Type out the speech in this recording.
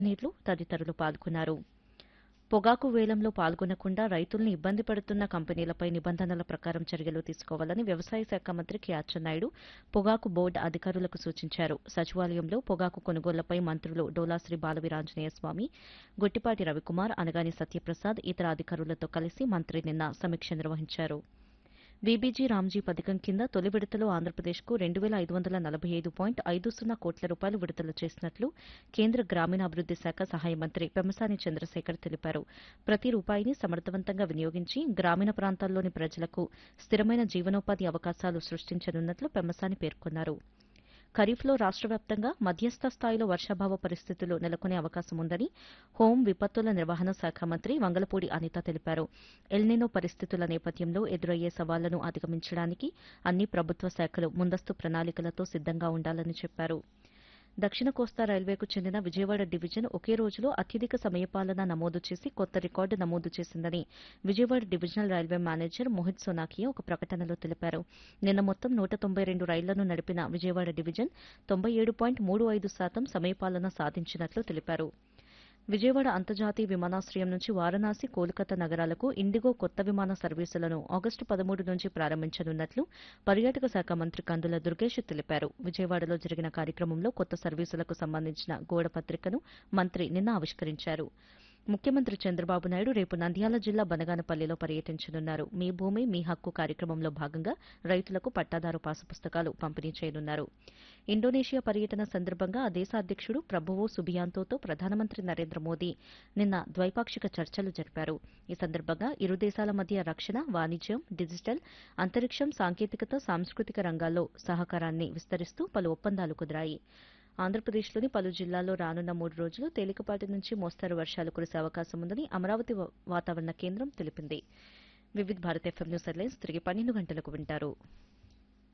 నీళ్లు తదితరులు పాల్గొన్నారు పొగాకు వేలంలో పాల్గొనకుండా రైతుల్ని ఇబ్బంది పెడుతున్న కంపెనీలపై నిబంధనల ప్రకారం చర్యలు తీసుకోవాలని వ్యవసాయ శాఖ మంత్రి కె అచ్చెన్నాయుడు పొగాకు బోర్డు అధికారులకు సూచించారు సచివాలయంలో పొగాకు కొనుగోళ్లపై మంత్రులు డోలాశ్రీ బాలవీరాంజనేయ స్వామి గొట్టిపాటి రవికుమార్ అనగాని సత్యప్రసాద్ ఇతర అధికారులతో కలిసి మంత్రి నిన్న సమీక్ష నిర్వహించారు బీబీజీ రామ్జీ పథకం కింద తొలి విడతలో ఆంధ్రప్రదేశ్కు రెండు వేల ఐదు వందల నలభై ఐదు పాయింట్ ఐదు సున్నా కోట్ల రూపాయలు విడుదల చేసినట్లు కేంద్ర గ్రామీణాభివృద్ది శాఖ సహాయ మంత్రి పెమ్మసాని చంద్రశేఖర్ తెలిపారు ప్రతి రూపాయిని సమర్థవంతంగా వినియోగించి గ్రామీణ ప్రాంతాల్లోని ప్రజలకు స్థిరమైన జీవనోపాధి అవకాశాలు సృష్టించనున్నట్లు పెమ్మసాని పేర్కొన్నారు ఖరీఫ్లో రాష్ట్ర వ్యాప్తంగా మధ్యస్థ స్థాయిలో వర్షాభావ పరిస్థితులు నెలకొనే అవకాశం ఉందని హోం విపత్తుల నిర్వహణ శాఖ మంత్రి వంగలపూడి అనిత తెలిపారు ఎల్నినో పరిస్థితుల నేపథ్యంలో ఎదురయ్యే సవాళ్లను అధిగమించడానికి అన్ని ప్రభుత్వ శాఖలు ముందస్తు ప్రణాళికలతో సిద్దంగా ఉండాలని చెప్పారు దక్షిణ కోస్తా రైల్వేకు చెందిన విజయవాడ డివిజన్ ఒకే రోజులో అత్యధిక సమయపాలన నమోదు చేసి కొత్త రికార్డు నమోదు చేసిందని Vijayawada divisional railway manager Mohit Sonakia ఒక ప్రకటనలో తెలిపారు నిన్న మొత్తం నూట తొంభై రెండు రైళ్లను నడిపిన విజయవాడ డివిజన్ తొంభై ఏడు పాయింట్ మూడు ఐదు శాతం సమయపాలన సాధించినట్లు తెలిపారు విజయవాడ అంతర్జాతీయ విమానాశ్రయం నుంచి వారణాసి కోల్కతా నగరాలకు ఇండిగో కొత్త విమాన సర్వీసులను ఆగస్టు పదమూడు నుంచి ప్రారంభించనున్నట్లు పర్యాటక శాఖ మంత్రి కందుల దుర్గేష్ తెలిపారు విజయవాడలో జరిగిన కార్యక్రమంలో కొత్త సర్వీసులకు సంబంధించిన గోడ పత్రికను మంత్రి నిన్న ఆవిష్కరించారు ముఖ్యమంత్రి చంద్రబాబు నాయుడు రేపు నంద్యాల జిల్లా బనగానపల్లిలో పర్యటించనున్నారు మీ భూమి మీ హక్కు కార్యక్రమంలో భాగంగా రైతులకు పట్టాదారు పాసు పుస్తకాలు పంపిణీ చేయనున్నారు ఇండోనేషియా పర్యటన సందర్భంగా ఆ దేశ అధ్యక్షుడు ప్రభువో సుబియాంతోతో ప్రధానమంత్రి నరేంద్ర మోదీ నిన్న ద్వైపాక్షిక చర్చలు జరిపారు ఈ సందర్భంగా ఇరు దేశాల మధ్య రక్షణ వాణిజ్యం డిజిటల్ అంతరిక్షం సాంకేతికత సాంస్కృతిక రంగాల్లో సహకారాన్ని విస్తరిస్తూ పలు ఒప్పందాలు కుదిరాయి ఆంధ్రప్రదేశ్లోని పలు జిల్లాల్లో రానున్న మూడు రోజులు తేలికపాటి నుంచి మోస్తారు వర్షాలు కురిసే అవకాశం ఉందని అమరావతి వా- వాతావరణ కేంద్రం తెలిపింది వివిధ భారత్ ఎఫ్ఎం న్యూస్ హెడ్లైన్స్ తిరిగి పన్నెండు గంటలకు వింటారు